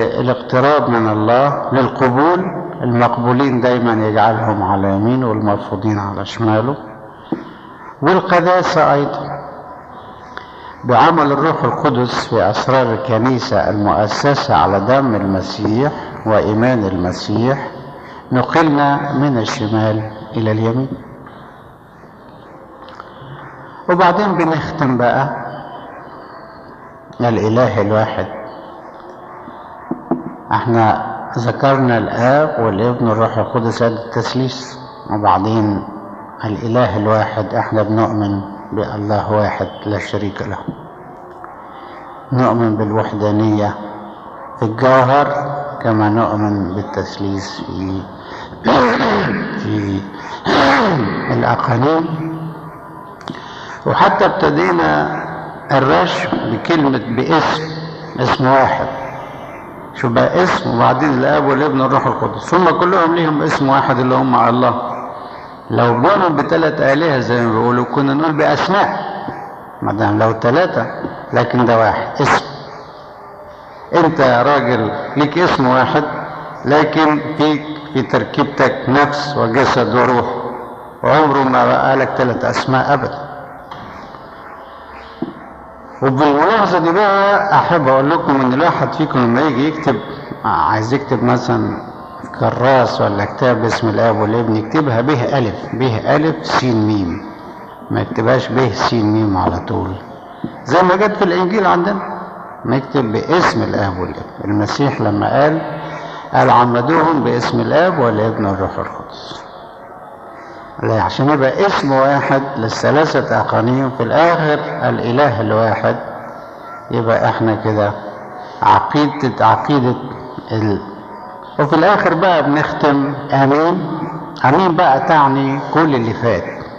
والاقتراب من الله للقبول المقبولين دايما يجعلهم على يمينه والمرفوضين على شماله والقداسة أيضا بعمل الروح القدس في أسرار الكنيسة المؤسسة على دم المسيح وإيمان المسيح نقلنا من الشمال إلى اليمين وبعدين بنختم بقى الإله الواحد احنا ذكرنا الآب والابن والروح القدس هذا التثليث وبعدين الإله الواحد احنا بنؤمن بالله واحد لا شريك له نؤمن بالوحدانية في الجوهر كما نؤمن بالتثليث في في الأقانيم وحتى ابتدينا الرشم بكلمة باسم اسم واحد شو بقى اسم وبعدين الاب والابن والروح القدس هم كلهم ليهم اسم واحد اللي هم الله لو بنوا بثلاث آلهة زي ما بيقولوا كنا نقول بأسماء ما دام لو ثلاثة لكن ده واحد اسم انت يا راجل ليك اسم واحد لكن فيك في تركيبتك نفس وجسد وروح وعمره ما بقى لك ثلاث اسماء ابدا وبالملاحظة دي بقى أحب أقول لكم إن الواحد فيكم لما يجي يكتب عايز يكتب مثلا كراس ولا كتاب باسم الآب والابن يكتبها به ألف به ألف سين ميم ما يكتبهاش به سين ميم على طول زي ما جت في الإنجيل عندنا نكتب باسم الآب والابن المسيح لما قال قال عمدوهم باسم الآب والابن والروح القدس لا عشان يبقى اسم واحد للثلاثة أقانيم في الآخر الإله الواحد يبقى احنا كده عقيدة عقيدة ال... وفي الآخر بقى بنختم آمين آمين بقى تعني كل اللي فات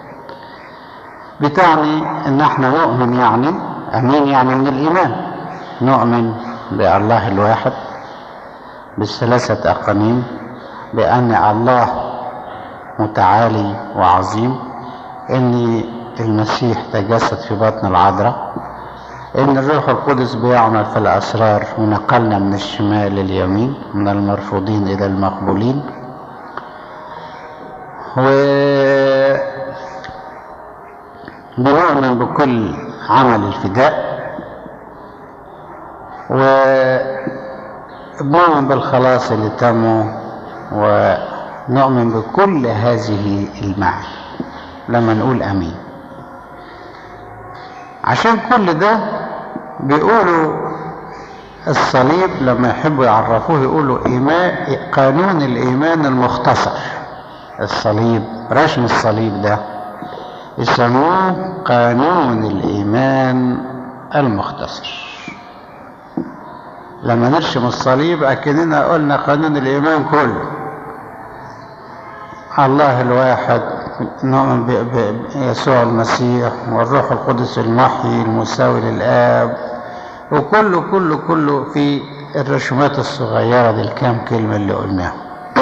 بتعني إن احنا نؤمن يعني آمين يعني من الإيمان نؤمن بالله الواحد بالثلاثة أقانيم بأن الله متعالي وعظيم ان المسيح تجسد في بطن العذراء ان الروح القدس بيعمل في الاسرار ونقلنا من الشمال لليمين من المرفوضين الى المقبولين و بنؤمن بكل عمل الفداء وبنؤمن بالخلاص اللي تم و نؤمن بكل هذه المعاني لما نقول امين عشان كل ده بيقولوا الصليب لما يحبوا يعرفوه يقولوا إيمان قانون الإيمان المختصر الصليب رسم الصليب ده يسموه قانون الإيمان المختصر لما نرسم الصليب أكننا قلنا قانون الإيمان كله الله الواحد نؤمن بيسوع المسيح والروح القدس المحيي المساوي للآب وكله كله كله في الرسومات الصغيرة دي الكام كلمة اللي قلناها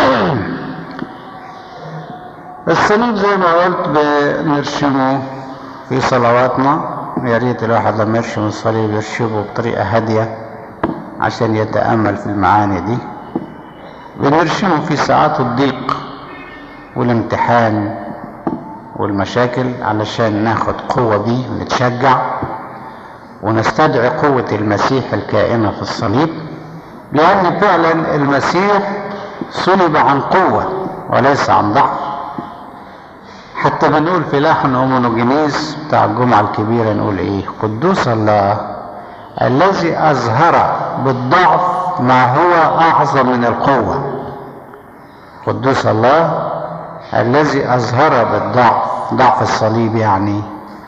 الصليب زي ما قلت بنرسمه في صلواتنا يا ريت الواحد لما يرسم الصليب يرسمه بطريقة هادية عشان يتأمل في المعاني دي بنرسمه في ساعات الضيق والامتحان والمشاكل علشان ناخد قوة بيه ونتشجع ونستدعي قوة المسيح الكائنة في الصليب لأن فعلا المسيح صلب عن قوة وليس عن ضعف حتى بنقول في لحن أومونوجينيس بتاع الجمعة الكبيرة نقول إيه قدوس الله الذي أظهر بالضعف ما هو أعظم من القوة قدوس الله الذي أظهر بالضعف ضعف الصليب يعني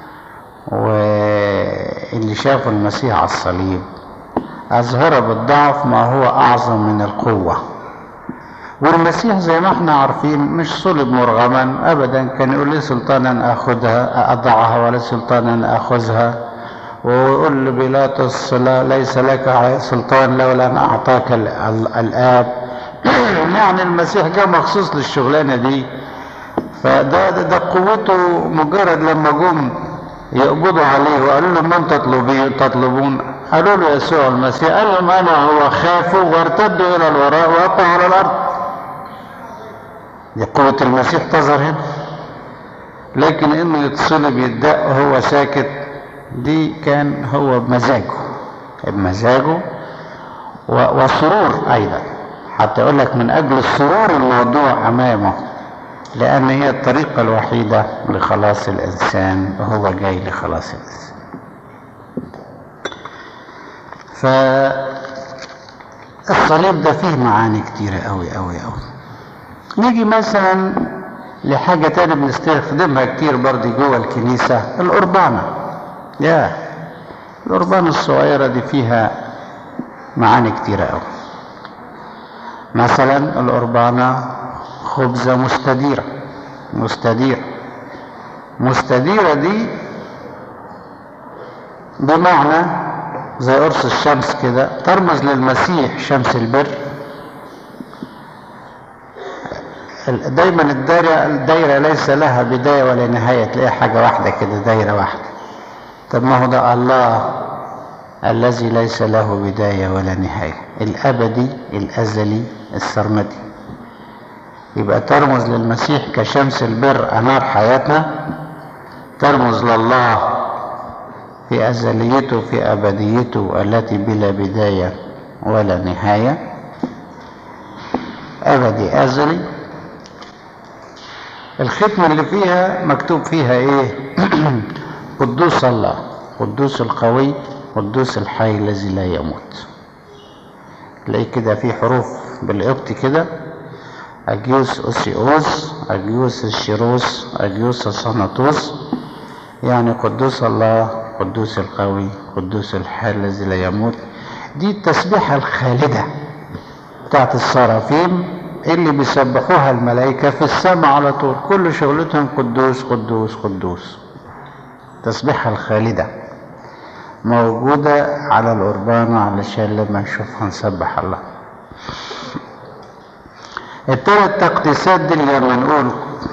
واللي شافوا المسيح على الصليب أظهر بالضعف ما هو أعظم من القوة والمسيح زي ما احنا عارفين مش صلب مرغما أبدا كان يقول لي سلطانا أخذها أضعها ولا سلطانا أخذها ويقول لبيلاطس لا ليس لك سلطان لولا أن أعطاك الآب يعني المسيح جاء مخصوص للشغلانة دي فده ده, ده قوته مجرد لما جم يقبضوا عليه وقالوا له من تطلبين تطلبون قالوا له يسوع المسيح قال لهم انا هو خافوا وارتدوا الى الوراء وقعوا على الارض دي قوة المسيح تظهر هنا لكن انه يتصلب يدق وهو ساكت دي كان هو بمزاجه بمزاجه وسرور ايضا حتى يقول لك من اجل السرور الموضوع امامه لان هي الطريقة الوحيدة لخلاص الانسان وهو جاي لخلاص الانسان فالصليب ده فيه معاني كتيرة قوي قوي قوي نيجي مثلا لحاجة تانية بنستخدمها كتير برضه جوه الكنيسة القربانة يا القربانة الصغيرة دي فيها معاني كتيرة قوي مثلا القربانة خبزة مستديرة مستديرة مستديرة دي بمعنى زي قرص الشمس كده ترمز للمسيح شمس البر دايما الدايرة, الدايرة ليس لها بداية ولا نهاية تلاقيها حاجة واحدة كده دايرة واحدة طب ما هو ده الله الذي ليس له بداية ولا نهاية الأبدي الأزلي السرمدي يبقى ترمز للمسيح كشمس البر أنار حياتنا ترمز لله في أزليته في أبديته التي بلا بداية ولا نهاية أبدي أزلي الختمة اللي فيها مكتوب فيها إيه قدوس الله قدوس القوي قدوس الحي الذي لا يموت تلاقيه كده في حروف بالقبط كده أجيوس أوسيوس أجيوس الشيروس أجيوس الصنطوس يعني قدوس الله قدوس القوي قدوس الحي الذي لا يموت دي التسبيحة الخالدة بتاعت الصرافيم اللي بيسبحوها الملائكة في السماء على طول كل شغلتهم قدوس قدوس قدوس تسبيحة الخالدة موجودة على القربانة علشان لما نشوفها نسبح الله التلات تقديسات دي لما نقول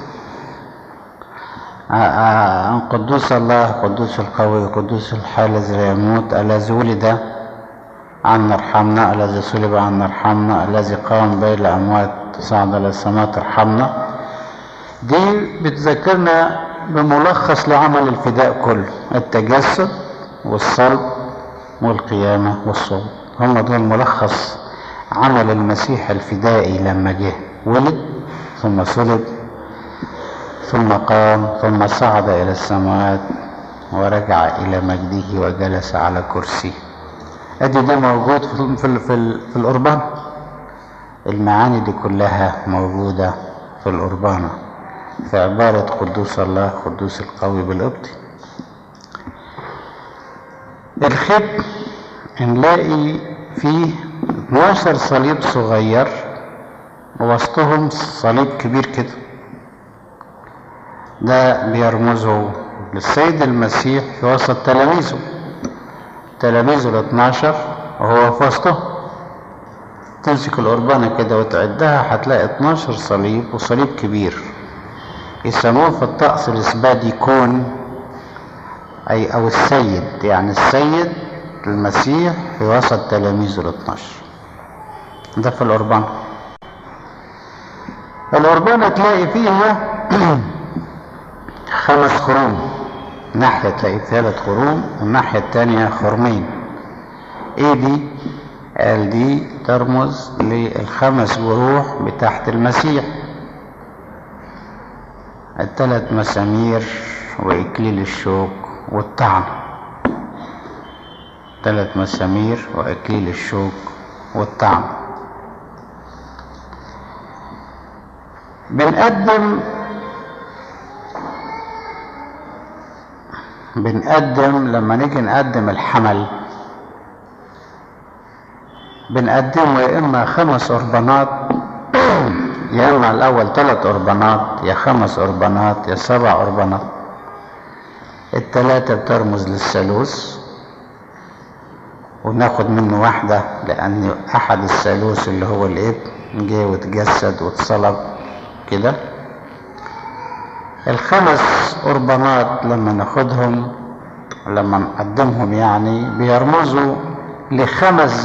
عن قدوس الله قدوس القوي قدوس الحي الذي لا يموت الذي ولد عنا ارحمنا الذي صلب عنا ارحمنا الذي قام بين الأموات صعد إلى السماء ارحمنا دي بتذكرنا بملخص لعمل الفداء كله التجسد والصلب والقيامة والصوم هم دول ملخص عمل المسيح الفدائي لما جه ولد ثم صلب ثم قام ثم صعد إلى السماوات ورجع إلى مجده وجلس على كرسيه ادي ده موجود في في في, في القربان المعاني دي كلها موجودة في القربانة في عبارة قدوس الله قدوس القوي بالقبط الختم نلاقي فيه 12 صليب صغير ووسطهم صليب كبير كده ده بيرمزوا للسيد المسيح في وسط تلاميذه تلاميذه ال 12 وهو في وسطهم تمسك القربانة كده وتعدها هتلاقي 12 صليب وصليب كبير يسموه في الطقس الإسبادي كون أي أو السيد يعني السيد المسيح في وسط تلاميذه ال 12 ده في القربانة القربانة تلاقي فيها خمس خروم ناحية تلاقي ثلاث خروم والناحية التانية خرمين ايه دي قال دي ترمز للخمس جروح بتاعت المسيح الثلاث مسامير وإكليل الشوك والطعن ثلاث مسامير وإكليل الشوك والطعن بنقدم بنقدم لما نيجي نقدم الحمل بنقدمه يا اما خمس قربانات يا اما الاول ثلاث قربانات يا خمس قربانات يا سبع قربانات التلاتة بترمز للثالوث وناخد منه واحدة لأن أحد الثالوث اللي هو الإبن جه واتجسد واتصلب كده الخمس قربانات لما ناخدهم لما نقدمهم يعني بيرمزوا لخمس